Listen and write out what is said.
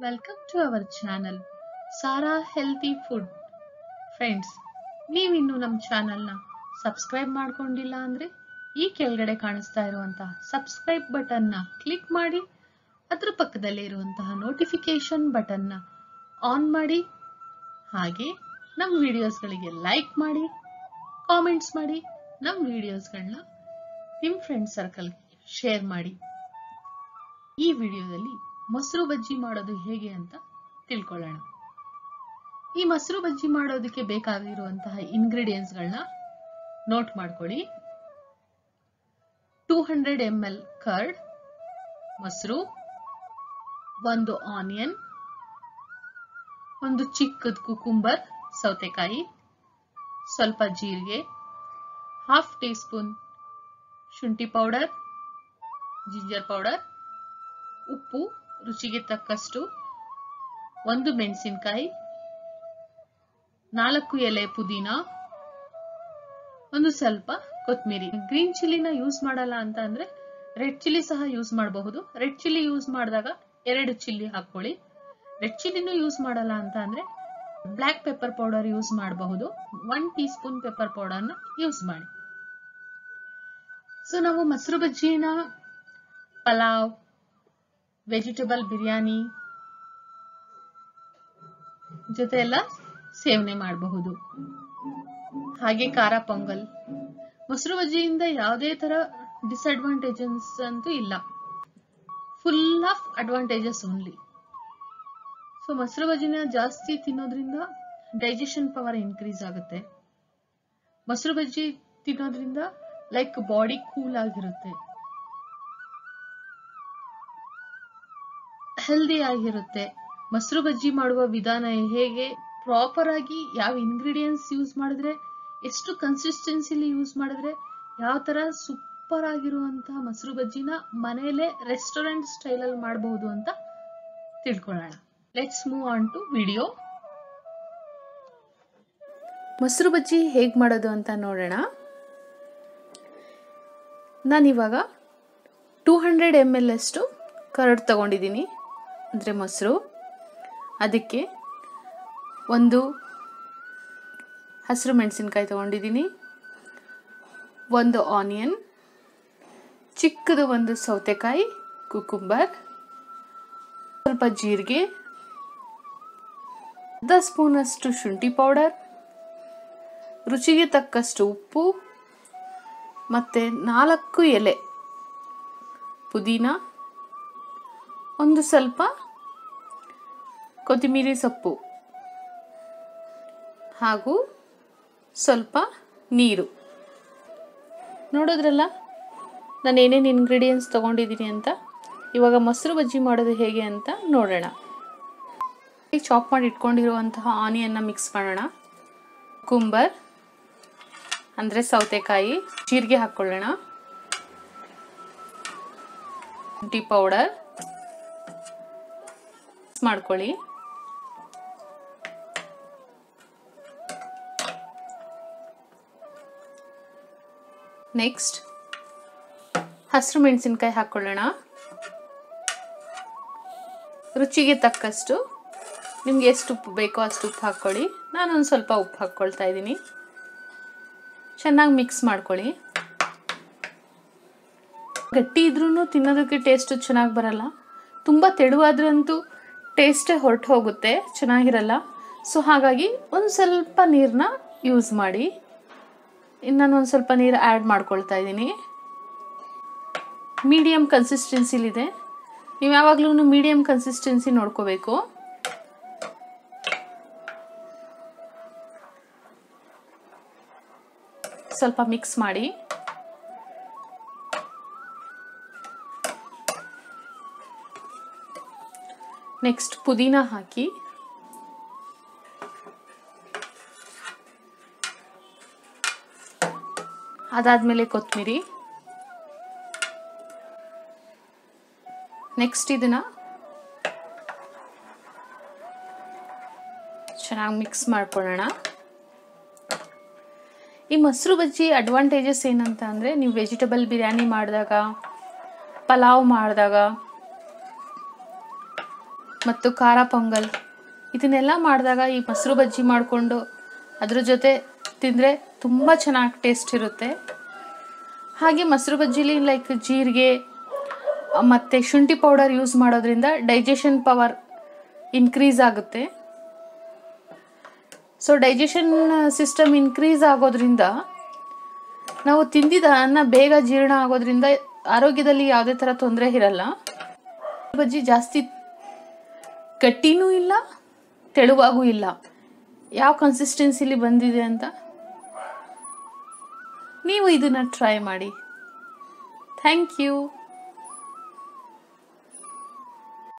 welcome to our channel Sara healthy food friends ನೀವಿನ್ನು ನಮ್ಮ ಚಾನಲ್ನ ಸಬ್ಸ್ಕ್ರೈಬ್ ಮಾಡ್ಕೊಂಡಿಲ್ಲ ಅಂದರೆ ಈ ಕೆಳಗಡೆ ಕಾಣಿಸ್ತಾ ಇರುವಂತಹ ಸಬ್ಸ್ಕ್ರೈಬ್ ಬಟನ್ನ ಕ್ಲಿಕ್ ಮಾಡಿ ಅದರ ಪಕ್ಕದಲ್ಲೇ ಇರುವಂತಹ ನೋಟಿಫಿಕೇಶನ್ ಬಟನ್ನ ಆನ್ ಮಾಡಿ ಹಾಗೆ ನಮ್ಮ ವಿಡಿಯೋಸ್ಗಳಿಗೆ ಲೈಕ್ ಮಾಡಿ ಕಾಮೆಂಟ್ಸ್ ಮಾಡಿ ನಮ್ಮ ವಿಡಿಯೋಸ್ಗಳನ್ನ ನಿಮ್ಮ ಫ್ರೆಂಡ್ ಸರ್ಕಲ್ಗೆ ಶೇರ್ ಮಾಡಿ ಈ ವಿಡಿಯೋದಲ್ಲಿ ಮೊಸರು ಬಜ್ಜಿ ಮಾಡೋದು ಹೇಗೆ ಅಂತ ತಿಳ್ಕೊಳ್ಳೋಣ ಈ ಮೊಸರು ಬಜ್ಜಿ ಮಾಡೋದಕ್ಕೆ ಬೇಕಾಗಿರುವಂತಹ ಇಂಗ್ರೀಡಿಯೆಂಟ್ಸ್ಗಳನ್ನ ನೋಟ್ ಮಾಡ್ಕೊಳ್ಳಿ two hundred M L curd ಮೊಸರು ಒಂದು ಆನಿಯನ್ ಒಂದು ಚಿಕ್ಕದ ಕುಕುಂಬರ್ ಸೌತೆಕಾಯಿ ಸ್ವಲ್ಪ ಜೀರಿಗೆ ಹಾಫ್ ಟೀ ಸ್ಪೂನ್ ಶುಂಠಿ ಪೌಡರ್ ಜಿಂಜರ್ ಪೌಡರ್ ಉಪ್ಪು ರುಚಿಗೆ ತಕ್ಕಷ್ಟು ಒಂದು ಮೆಣಸಿನಕಾಯಿ ನಾಲ್ಕು ಎಲೆ ಪುದೀನ ಒಂದು ಸ್ವಲ್ಪ ಕೊತ್ತಂಬರಿ ಗ್ರೀನ್ ಚಿಲ್ಲಿನ ಯೂಸ್ ಮಾಡಲ್ಲ ಅಂತ ಅಂದ್ರೆ ರೆಡ್ ಚಿಲ್ಲಿ ಸಹ ಯೂಸ್ ಮಾಡಬಹುದು ರೆಡ್ ಚಿಲ್ಲಿ ಯೂಸ್ ಮಾಡಿದಾಗ ಎರಡು ಚಿಲ್ಲಿ ಹಾಕೊಳ್ಳಿ ರೆಡ್ ಚಿಲ್ಲಿನೂ ಯೂಸ್ ಮಾಡಲ್ಲ ಅಂತ ಅಂದ್ರೆ ಬ್ಲ್ಯಾಕ್ ಪೆಪ್ಪರ್ ಪೌಡರ್ ಯೂಸ್ ಮಾಡಬಹುದು ಒನ್ ಟೀ ಸ್ಪೂನ್ ಪೆಪ್ಪರ್ ಪೌಡರ್ನ ಯೂಸ್ ಮಾಡಿ ಸೊ ನಾವು ಮೊಸರು ಬಜ್ಜಿನ ಪಲಾವ್ ವೆಜಿಟೇಬಲ್ ಬಿರಿಯಾನಿ ಜೊತೆ ಎಲ್ಲ ಸೇವನೆ ಮಾಡಬಹುದು ಹಾಗೆ ಖಾರ ಪೊಂಗಲ್ ಮೊಸರು ಬಜ್ಜಿಯಿಂದ ಯಾವುದೇ ತರ ಡಿಸ್ಅಡ್ವಾಂಟೇಜಸ್ ಅಂತೂ ಇಲ್ಲ full of advantages only so ಮೊಸರು ಬಜ್ಜಿನ ಜಾಸ್ತಿ ತಿನ್ನೋದ್ರಿಂದ ಡೈಜೆಷನ್ ಪವರ್ ಇನ್ಕ್ರೀಸ್ ಆಗುತ್ತೆ ಮೊಸರು ಬಜ್ಜಿ ತಿನ್ನೋದ್ರಿಂದ ಲೈಕ್ ಬಾಡಿ ಕೂಲ್ ಆಗಿರುತ್ತೆ ಹೆಲ್ದಿ ಆಗಿರುತ್ತೆ ಮೊಸರು ಬಜ್ಜಿ ಮಾಡುವ ವಿಧಾನ ಹೇಗೆ ಪ್ರಾಪರ್ ಆಗಿ ಯಾವ ಇಂಗ್ರೀಡಿಯೆಂಟ್ಸ್ ಯೂಸ್ ಮಾಡಿದ್ರೆ ಎಷ್ಟು ಕನ್ಸಿಸ್ಟೆನ್ಸಿಲಿ ಯೂಸ್ ಮಾಡಿದ್ರೆ ಯಾವ ತರ ಸೂಪರ್ ಆಗಿರುವಂತಹ ಮೊಸರು ಬಜ್ಜಿನ ಮನೆಯಲ್ಲೇ ರೆಸ್ಟೋರೆಂಟ್ ಸ್ಟೈಲಲ್ಲಿ ಮಾಡಬಹುದು ಅಂತ ತಿಳ್ಕೊಳ್ಳೋಣ let's move on to video ಮೊಸರು ಬಜ್ಜಿ ಹೇಗೆ ಮಾಡೋದು ಅಂತ ನೋಡೋಣ ನಾನಿವಾಗ ಟೂ ಹಂಡ್ರೆಡ್ ಎಮ್ ಎಲ್ ಅಷ್ಟು ಕರಡ್ ತಗೊಂಡಿದ್ದೀನಿ ಅಂದರೆ ಮೊಸರು ಅದಕ್ಕೆ ಒಂದು ಹಸಿರು ಮೆಣಸಿನ್ಕಾಯಿ ತಗೊಂಡಿದ್ದೀನಿ ಒಂದು ಆನಿಯನ್ ಚಿಕ್ಕದು ಒಂದು ಸೌತೆಕಾಯಿ ಕುಕುಂಬರ್ ಸ್ವಲ್ಪ ಜೀರಿಗೆ ಅರ್ಧ ಸ್ಪೂನಷ್ಟು ಶುಂಠಿ ಪೌಡರ್ ರುಚಿಗೆ ತಕ್ಕಷ್ಟು ಉಪ್ಪು ಮತ್ತು ನಾಲ್ಕು ಎಲೆ ಪುದೀನ ಒಂದು ಸ್ವಲ್ಪ ಕೊತ್ತಂಬರಿ ಸೊಪ್ಪು ಹಾಗೂ ಸ್ವಲ್ಪ ನೀರು ನೋಡೋದ್ರಲ್ಲ ನಾನು ಏನೇನು ಇಂಗ್ರೀಡಿಯೆಂಟ್ಸ್ ತೊಗೊಂಡಿದ್ದೀನಿ ಅಂತ ಇವಾಗ ಮೊಸರು ಬಜ್ಜಿ ಮಾಡೋದು ಹೇಗೆ ಅಂತ ನೋಡೋಣ ಚಾಪ್ ಮಾಡಿ ಇಟ್ಕೊಂಡಿರುವಂತಹ ಆನಿಯನ್ನ ಮಿಕ್ಸ್ ಮಾಡೋಣ ಕುಂಬರ್ ಅಂದರೆ ಸೌತೆಕಾಯಿ ಜೀರಿಗೆ ಹಾಕ್ಕೊಳ್ಳೋಣ ಶುಂಠಿ ಪೌಡರ್ ಮಾಡ್ಕೊಳ್ಳಿ ನೆಕ್ಸ್ಟ್ ಹಸಿರು ಮೆಣಸಿನ್ಕಾಯಿ ಹಾಕ್ಕೊಳ್ಳೋಣ ರುಚಿಗೆ ತಕ್ಕಷ್ಟು ನಿಮ್ಗೆ ಎಷ್ಟು ಉಪ್ಪು ಬೇಕೋ ಅಷ್ಟು ಉಪ್ಪು ಹಾಕ್ಕೊಳ್ಳಿ ನಾನೊಂದು ಸ್ವಲ್ಪ ಉಪ್ಪು ಹಾಕ್ಕೊಳ್ತಾ ಇದ್ದೀನಿ ಚೆನ್ನಾಗಿ ಮಿಕ್ಸ್ ಮಾಡ್ಕೊಳ್ಳಿ ಗಟ್ಟಿ ಇದ್ರೂ ತಿನ್ನೋದಕ್ಕೆ ಟೇಸ್ಟು ಚೆನ್ನಾಗಿ ಬರಲ್ಲ ತುಂಬ ತೆಳುವಾದ್ರಂತೂ ಟೇಸ್ಟೇ ಹೊರಟು ಹೋಗುತ್ತೆ ಚೆನ್ನಾಗಿರಲ್ಲ ಸೊ ಹಾಗಾಗಿ ಒಂದು ಸ್ವಲ್ಪ ನೀರನ್ನ ಯೂಸ್ ಮಾಡಿ ಇನ್ನು ನಾನು ಒಂದು ಸ್ವಲ್ಪ ನೀರು ಆ್ಯಡ್ ಮಾಡ್ಕೊಳ್ತಾ ಇದ್ದೀನಿ ಮೀಡಿಯಮ್ ಕನ್ಸಿಸ್ಟೆನ್ಸಿಲಿದೆ ನೀವು ಯಾವಾಗಲೂ ಮೀಡಿಯಮ್ ಕನ್ಸಿಸ್ಟೆನ್ಸಿ ನೋಡ್ಕೋಬೇಕು ಸ್ವಲ್ಪ ಮಿಕ್ಸ್ ಮಾಡಿ ನೆಕ್ಸ್ಟ್ ಪುದೀನ ಹಾಕಿ ಅದಾದಮೇಲೆ ಕೊತ್ತಂಬರಿ ನೆಕ್ಸ್ಟ್ ಇದನ್ನ ಚೆನ್ನಾಗಿ ಮಿಕ್ಸ್ ಮಾಡ್ಕೊಳ್ಳೋಣ ಈ ಮೊಸರು ಬಜ್ಜಿ ಅಡ್ವಾಂಟೇಜಸ್ ಏನಂತ ಅಂದರೆ ನೀವು ವೆಜಿಟಬಲ್ ಬಿರಿಯಾನಿ ಮಾಡಿದಾಗ ಪಲಾವ್ ಮಾಡಿದಾಗ ಮತ್ತು ಖಾರ ಪೊಂಗಲ್ ಇದನ್ನೆಲ್ಲ ಮಾಡಿದಾಗ ಈ ಮೊಸರು ಬಜ್ಜಿ ಮಾಡಿಕೊಂಡು ಅದ್ರ ಜೊತೆ ತಿಂದರೆ ತುಂಬ ಚೆನ್ನಾಗಿ ಟೇಸ್ಟ್ ಇರುತ್ತೆ ಹಾಗೆ ಮೊಸರು ಬಜ್ಜಿಲಿ ಲೈಕ್ ಜೀರಿಗೆ ಮತ್ತು ಶುಂಠಿ ಪೌಡರ್ ಯೂಸ್ ಮಾಡೋದ್ರಿಂದ ಡೈಜೆಷನ್ ಪವರ್ ಇನ್ಕ್ರೀಸ್ ಆಗುತ್ತೆ ಸೊ ಡೈಜೆಷನ್ ಸಿಸ್ಟಮ್ ಇನ್ಕ್ರೀಸ್ ಆಗೋದ್ರಿಂದ ನಾವು ತಿಂದಿದ ಅನ್ನ ಬೇಗ ಜೀರ್ಣ ಆಗೋದ್ರಿಂದ ಆರೋಗ್ಯದಲ್ಲಿ ಯಾವುದೇ ಥರ ತೊಂದರೆ ಇರಲ್ಲ ಬಜ್ಜಿ ಜಾಸ್ತಿ ಗಟ್ಟಿನೂ ಇಲ್ಲ ತೆಳುವಾಗೂ ಇಲ್ಲ ಯಾವ ಕನ್ಸಿಸ್ಟೆನ್ಸಿಲಿ ಬಂದಿದೆ ಅಂತ ನೀವು ಇದನ್ನು ಟ್ರೈ ಮಾಡಿ ಥ್ಯಾಂಕ್ ಯು